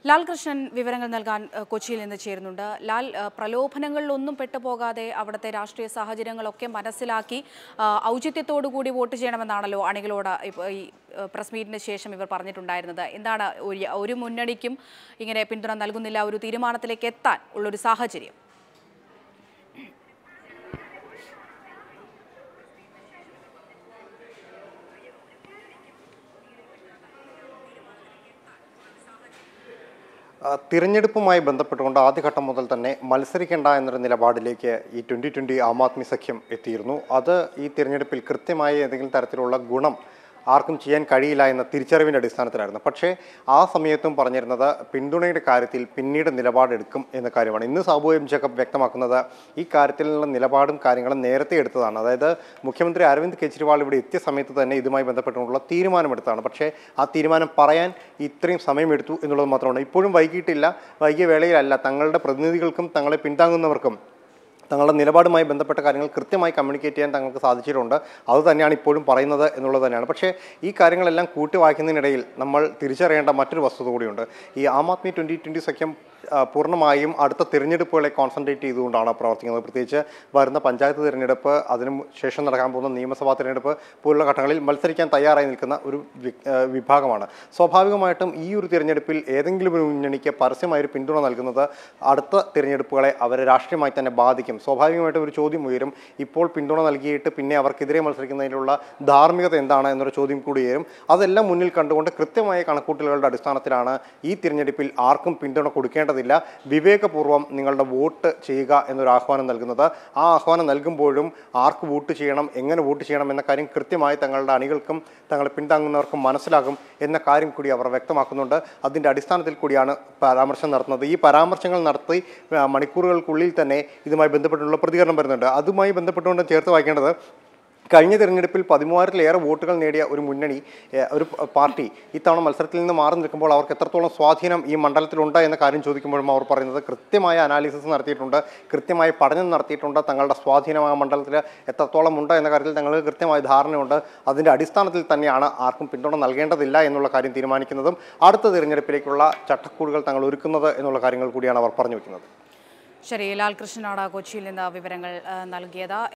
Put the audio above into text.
ലാൽ കൃഷ്ണൻ വിവരങ്ങൾ നൽകാൻ ഏഹ്, കൊച്ചിയിൽ നിന്ന് ചേരുന്നുണ്ട് ലാൽ ഏഹ്, പ്രലോഭനങ്ങളിലൊന്നും പെട്ടുപോകാതെ അവിടുത്തെ രാഷ്ട്രീയ സാഹചര്യങ്ങളൊക്കെ മനസ്സിലാക്കി ആഹ്, ഔചിത്യത്തോടുകൂടി വോട്ട് ചെയ്യണമെന്നാണല്ലോ അണികളോട് ഇപ്പോൾ ഈ ഏഹ്, പ്രസ് മീറ്റിന് ശേഷം ഇവർ പറഞ്ഞിട്ടുണ്ടായിരുന്നത് എന്താണ് ഒരു ഒരു മുന്നണിക്കും ഇങ്ങനെ പിന്തുണ നൽകുന്നില്ല ഒരു തീരുമാനത്തിലേക്ക് എത്താൻ ഉള്ളൊരു സാഹചര്യം ആ, തിരഞ്ഞെടുപ്പുമായി ബന്ധപ്പെട്ടുകൊണ്ട് ആദ്യഘട്ടം മുതൽ തന്നെ മത്സരിക്കേണ്ട എന്നൊരു നിലപാടിലേക്ക് ഈ ട്വൻ്റി ട്വൻ്റി ആം ആദ്മി സഖ്യം എത്തിയിരുന്നു അത് ഈ തിരഞ്ഞെടുപ്പിൽ കൃത്യമായ ഏതെങ്കിലും തരത്തിലുള്ള ഗുണം ആർക്കും ചെയ്യാൻ കഴിയില്ല എന്ന തിരിച്ചറിവിൻ്റെ അടിസ്ഥാനത്തിലായിരുന്നു പക്ഷേ ആ സമയത്തും പറഞ്ഞിരുന്നത് പിന്തുണയുടെ കാര്യത്തിൽ പിന്നീട് നിലപാടെടുക്കും എന്ന കാര്യമാണ് ഇന്ന് സാബു എം ജേക്കബ് വ്യക്തമാക്കുന്നത് ഈ കാര്യത്തിലുള്ള നിലപാടും കാര്യങ്ങളും നേരത്തെ എടുത്തതാണ് അതായത് മുഖ്യമന്ത്രി അരവിന്ദ് കെജ്രിവാൾ ഇവിടെ എത്തിയ സമയത്ത് തന്നെ ഇതുമായി ബന്ധപ്പെട്ടുള്ള തീരുമാനമെടുത്തതാണ് പക്ഷേ ആ തീരുമാനം പറയാൻ ഇത്രയും സമയമെടുത്തു എന്നുള്ളത് മാത്രമാണ് ഇപ്പോഴും വൈകിട്ടില്ല വൈകിയ വേളയിലല്ല തങ്ങളുടെ പ്രതിനിധികൾക്കും തങ്ങളെ പിന്താങ്ങുന്നവർക്കും തങ്ങളുടെ നിലപാടുമായി ബന്ധപ്പെട്ട കാര്യങ്ങൾ കൃത്യമായി കമ്മ്യൂണിക്കേറ്റ് ചെയ്യാൻ തങ്ങൾക്ക് സാധിച്ചിട്ടുണ്ട് അത് തന്നെയാണ് ഇപ്പോഴും പറയുന്നത് എന്നുള്ളത് തന്നെയാണ് പക്ഷേ ഈ കാര്യങ്ങളെല്ലാം കൂട്ടി വായിക്കുന്നതിനിടയിൽ നമ്മൾ തിരിച്ചറിയേണ്ട മറ്റൊരു വസ്തുത കൂടിയുണ്ട് ഈ ആം ആദ്മി ട്വൻ്റി ട്വൻ്റി സഖ്യം ആ, പൂർണ്ണമായും അടുത്ത തിരഞ്ഞെടുപ്പുകളെ കോൺസെൻട്രേറ്റ് ചെയ്തുകൊണ്ടാണ് പ്രവർത്തിക്കുന്നത് പ്രത്യേകിച്ച് വരുന്ന പഞ്ചായത്ത് തിരഞ്ഞെടുപ്പ് അതിനു ശേഷം നടക്കാൻ പോകുന്ന നിയമസഭാ തിരഞ്ഞെടുപ്പ് പോലുള്ള ഘട്ടങ്ങളിൽ മത്സരിക്കാൻ തയ്യാറായി നിൽക്കുന്ന ഒരു വി- ആ, വിഭാഗമാണ് സ്വാഭാവികമായിട്ടും ഈ ഒരു തിരഞ്ഞെടുപ്പിൽ ഏതെങ്കിലും ഒരു മുന്നണിക്ക് പരസ്യമായ ഒരു പിന്തുണ നൽകുന്നത് അടുത്ത തിരഞ്ഞെടുപ്പുകളെ അവരെ രാഷ്ട്രീയമായി തന്നെ ബാധിക്കും സ്വാഭാവികമായിട്ടും ഒരു ചോദ്യം ഉയരും ഇപ്പോൾ പിന്തുണ നൽകിയിട്ട് പിന്നെ അവർക്കെതിരെ മത്സരിക്കുന്നതിനുള്ള ധാർമ്മികത എന്താണ് എന്നൊരു ചോദ്യം കൂടി ഉയരും അതെല്ലാം മുന്നിൽ കണ്ടുകൊണ്ട് കൃത്യമായ കണക്കൂട്ടലുകളുടെ അടിസ്ഥാനത്തിലാണ് ഈ തിരഞ്ഞെടുപ്പിൽ ആർക്കും പിന്തുണ കൊടുക്കേണ്ടതില്ല വിവേകപൂർവ്വം നിങ്ങളുടെ വോട്ട് ചെയ്യുക എന്നൊരു ആഹ്വാനം നൽകുന്നത് ആ ആഹ്വാനം നൽകുമ്പോഴും ആർക്ക് വോട്ട് ചെയ്യണം എങ്ങനെ വോട്ട് ചെയ്യണം എന്ന കാര്യം കൃത്യമായി തങ്ങളുടെ അണികൾക്കും തങ്ങളെ പിന്താങ്ങുന്നവർക്കും മനസ്സിലാകും എന്ന കാര്യം കൂടി അവർ വ്യക്തമാക്കുന്നുണ്ട് അതിൻ്റെ അടിസ്ഥാനത്തിൽ കൂടിയാണ് പരാമർശം നടത്തുന്നത് ഈ പരാമർശങ്ങൾ നടത്തി ആ, മണിക്കൂറുകൾക്കുള്ളിൽ തന്നെ ഇതുമായി ബന്ധപ്പെട്ടുള്ള പ്രതികരണം വരുന്നുണ്ട് അതുമായി ബന്ധപ്പെട്ടുകൊണ്ട് ചേർത്ത് വായിക്കേണ്ടത് കഴിഞ്ഞ തിരഞ്ഞെടുപ്പിൽ പതിമൂവായിരത്തിലേറെ വോട്ടുകൾ നേടിയ ഒരു മുന്നണി ഏ, ഒരു പ- പാർട്ടി ഇത്തവണ മത്സരത്തിൽ നിന്ന് മാറി നിൽക്കുമ്പോൾ അവർക്ക് എത്രത്തോളം സ്വാധീനം ഈ മണ്ഡലത്തിലുണ്ട് എന്ന കാര്യം ചോദിക്കുമ്പോഴും അവർ പറയുന്നത് കൃത്യമായ അനാലിസിസ് നടത്തിയിട്ടുണ്ട് കൃത്യമായ പഠനം നടത്തിയിട്ടുണ്ട് തങ്ങളുടെ സ്വാധീനം ആ മണ്ഡലത്തിൽ എത്രത്തോളം ഉണ്ട് എന്ന കാര്യത്തിൽ തങ്ങൾക്ക് കൃത്യമായ ധാരണയുണ്ട് അതിൻ്റെ അടിസ്ഥാനത്തിൽ തന്നെയാണ് ആർക്കും പിന്തുണ നൽകേണ്ടതില്ല എന്നുള്ള കാര്യം തീരുമാനിക്കുന്നതും അടുത്ത തിരഞ്ഞെടുപ്പിലേക്കുള്ള ചട്ടക്കൂടുകൾ തങ്ങൾ ഒരുക്കുന്നത് എന്നുള്ള കാര്യങ്ങൾ കൂടിയാണ് അവർ പറഞ്ഞു വയ്ക്കുന്നത് ശരി ലാൽ കൃഷ്ണനാണ് കൊച്ചിയിൽ നിന്ന് വിവരങ്ങൾ ഏഹ്, നൽകിയത്